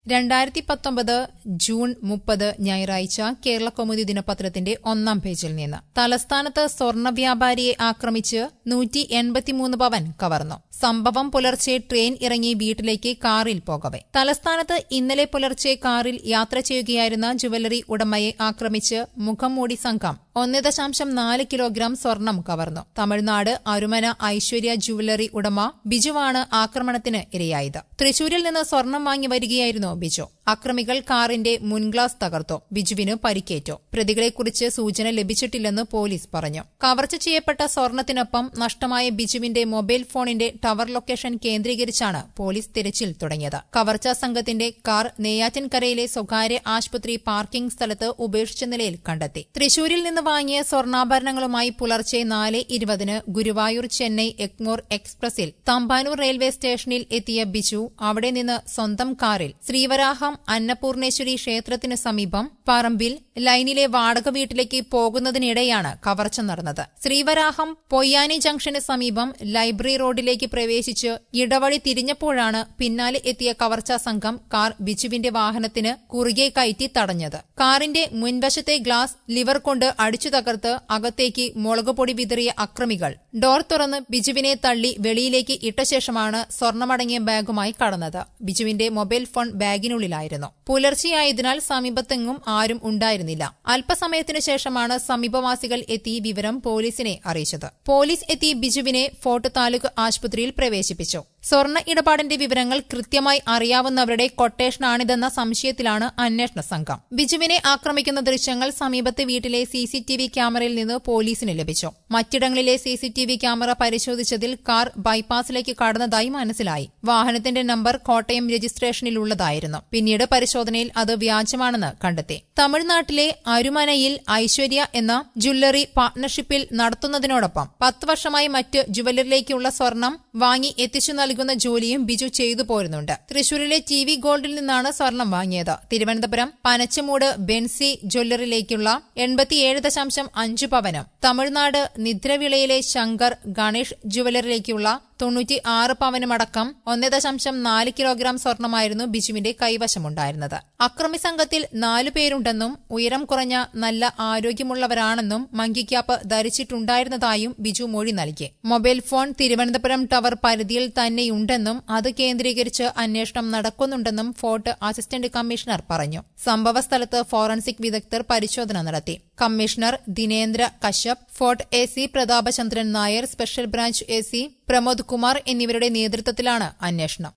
രണ്ടായിരത്തി പത്തൊമ്പത് ജൂൺ മുപ്പത് ഞായറാഴ്ച കേരള കൗമുദി ദിനപത്രത്തിന്റെ ഒന്നാം പേജിൽ നിന്ന് തലസ്ഥാനത്ത് സ്വർണ്ണ വ്യാപാരിയെ ആക്രമിച്ച് നൂറ്റി എൺപത്തിമൂന്ന് പവൻ കവർന്നു സംഭവം പുലർച്ചെ ട്രെയിൻ ഇറങ്ങി വീട്ടിലേക്ക് കാറിൽ പോകവെ തലസ്ഥാനത്ത് ഇന്നലെ പുലർച്ചെ കാറിൽ യാത്ര ചെയ്യുകയായിരുന്ന ജുവല്ലറി ഉടമയെ ആക്രമിച്ച് മുഖം മൂടി സംഘം ഒന്ന് ദശാംശം നാല് കിലോഗ്രാം സ്വർണം കവർന്നു തമിഴ്നാട് അരുമന ഐശ്വര്യ ജുവല്ലറി ഉടമ ബിജുവാണ് ആക്രമണത്തിന് ഇരയായത് തൃശൂരിൽ നിന്ന് സ്വർണം വാങ്ങി വരികയായിരുന്നു ബിജു അക്രമികൾ കാറിന്റെ മുൻഗ്ലാസ് തകർത്തു ബിജുവിന് പരിക്കേറ്റു പ്രതികളെക്കുറിച്ച് സൂചന ലഭിച്ചിട്ടില്ലെന്ന് പോലീസ് പറഞ്ഞു കവർച്ച ചെയ്യപ്പെട്ട സ്വർണത്തിനൊപ്പം നഷ്ടമായ ബിജുവിന്റെ മൊബൈൽ ഫോണിന്റെ ടവർ ലൊക്കേഷൻ കേന്ദ്രീകരിച്ചാണ് പോലീസ് തിരച്ചിൽ തുടങ്ങിയത് കവർച്ചാ സംഘത്തിന്റെ കാർ നെയ്യാറ്റിൻകരയിലെ സ്വകാര്യ ആശുപത്രി പാർക്കിംഗ് സ്ഥലത്ത് ഉപേക്ഷിച്ച നിലയിൽ കണ്ടെത്തി തൃശൂരിൽ നിന്ന് വാങ്ങിയ സ്വർണ്ണാഭരണങ്ങളുമായി പുലർച്ചെ നാല് ഇരുപതിന് ഗുരുവായൂർ ചെന്നൈ എഗ്മോർ എക്സ്പ്രസിൽ തമ്പാനൂർ റെയിൽവേ സ്റ്റേഷനിൽ എത്തിയ ബിജു അവിടെ നിന്ന് സ്വന്തം കാറിൽ ശ്രീവരാഹം അന്നപൂർണേശ്വരി ക്ഷേത്രത്തിന് സമീപം പറമ്പിൽ ലൈനിലെ വാടക വീട്ടിലേക്ക് പോകുന്നതിനിടെയാണ് കവർച്ച നടന്നത് ശ്രീവരാഹം പൊയ്യാനി ജംഗ്ഷന് സമീപം ലൈബ്രറി റോഡിലേക്ക് പ്രവേശിച്ച് ഇടവഴി തിരിഞ്ഞപ്പോഴാണ് പിന്നാലെ എത്തിയ കവർച്ചാ സംഘം കാർ ബിജുവിന്റെ വാഹനത്തിന് കുറുകെ കയറ്റി തടഞ്ഞത് കാറിന്റെ മുൻവശത്തെ ഗ്ലാസ് ലിവർ കൊണ്ട് അടിച്ചു തകർത്ത് അകത്തേക്ക് മുളകുപൊടി വിതറിയ അക്രമികൾ ഡോർ തുറന്ന് ബിജുവിനെ തള്ളി വെളിയിലേക്ക് ഇട്ട ശേഷമാണ് സ്വർണമടങ്ങിയ ബാഗുമായി കടന്നത് ബിജുവിന്റെ മൊബൈൽ ഫോൺ ബാഗിനുള്ളിലായിരുന്നു പുലർച്ചെയായതിനാൽ സമീപത്തെങ്ങും ആരും ഉണ്ടായിരുന്നില്ല അല്പസമയത്തിനു ശേഷമാണ് സമീപവാസികൾ എത്തി വിവരം പോലീസിനെ അറിയിച്ചത് പോലീസ് എത്തി ബിജുവിനെ ഫോർട്ട് താലൂക്ക് ആശുപത്രിയിൽ പ്രവേശിപ്പിച്ചു സ്വർണ്ണ ഇടപാടിന്റെ വിവരങ്ങൾ കൃത്യമായി അറിയാവുന്നവരുടെ കൊട്ടേഷനാണിതെന്ന സംശയത്തിലാണ് അന്വേഷണ സംഘം ബിജുവിനെ ആക്രമിക്കുന്ന ദൃശ്യങ്ങൾ സമീപത്തെ വീട്ടിലെ സിസിടിവി ക്യാമറയിൽ നിന്ന് പോലീസിന് ലഭിച്ചു മറ്റിടങ്ങളിലെ സിസിടിവി ക്യാമറ പരിശോധിച്ചതിൽ കാർ ബൈപ്പാസിലേക്ക് കടന്നതായി മനസ്സിലായി വാഹനത്തിന്റെ നമ്പർ കോട്ടയം രജിസ്ട്രേഷനിലുള്ളതായിരുന്നു പിന്നീട് പരിശോധനയിൽ അത് വ്യാജമാണെന്ന് കണ്ടെത്തി തമിഴ്നാട്ടിലെ അരുമനയിൽ ഐശ്വര്യ എന്ന ജ്വല്ലറി പാർട്ണർഷിപ്പിൽ നടത്തുന്നതിനോടൊപ്പം പത്ത് വർഷമായി മറ്റ് ജുവല്ലറിയിലേക്കുള്ള സ്വർണം വാങ്ങി എത്തിച്ചു നൽകുന്ന ജോലിയും ബിജു ചെയ്തു പോരുന്നുണ്ട് തൃശൂരിലെ ടി വി ഗോൾഡിൽ നിന്നാണ് സ്വർണം വാങ്ങിയത് തിരുവനന്തപുരം പനച്ചമൂട് ബെൻസി ജ്വല്ലറിയിലേക്കുള്ള എൺപത്തിയേഴ് ദശാംശം അഞ്ച് പവനും തമിഴ്നാട് നിദ്രവിളയിലെ ശങ്കർ ഗണേഷ് ജുവല്ലറിയിലേക്കുള്ള തൊണ്ണൂറ്റി ആറ് പവനുമടക്കം ഒന്ന് ദശാംശം നാല് കിലോഗ്രാം സ്വർണമായിരുന്നു ബിജുവിന്റെ കൈവശമുണ്ടായിരുന്നത് അക്രമി സംഘത്തിൽ നാലു പേരുണ്ടെന്നും ഉയരം കുറഞ്ഞ നല്ല ആരോഗ്യമുള്ളവരാണെന്നും മങ്കിക്യാപ്പ് ധരിച്ചിട്ടുണ്ടായിരുന്നതായും ബിജു മൊഴി നൽകി മൊബൈൽ ഫോൺ തിരുവനന്തപുരം ടവർ പരിധിയിൽ തന്നെയുണ്ടെന്നും അത് കേന്ദ്രീകരിച്ച് അന്വേഷണം നടക്കുന്നുണ്ടെന്നും ഫോർട്ട് അസിസ്റ്റന്റ് കമ്മീഷണർ പറഞ്ഞു സംഭവസ്ഥലത്ത് ഫോറൻസിക് വിദഗ്ധർ പരിശോധന നടത്തി commissioner Dinendra Kashyap Fort A C Prathapachandran Nair special branch A C Pramod Kumar എന്നിവരുടെ നേതൃത്വത്തിലാണ് അന്വേഷണം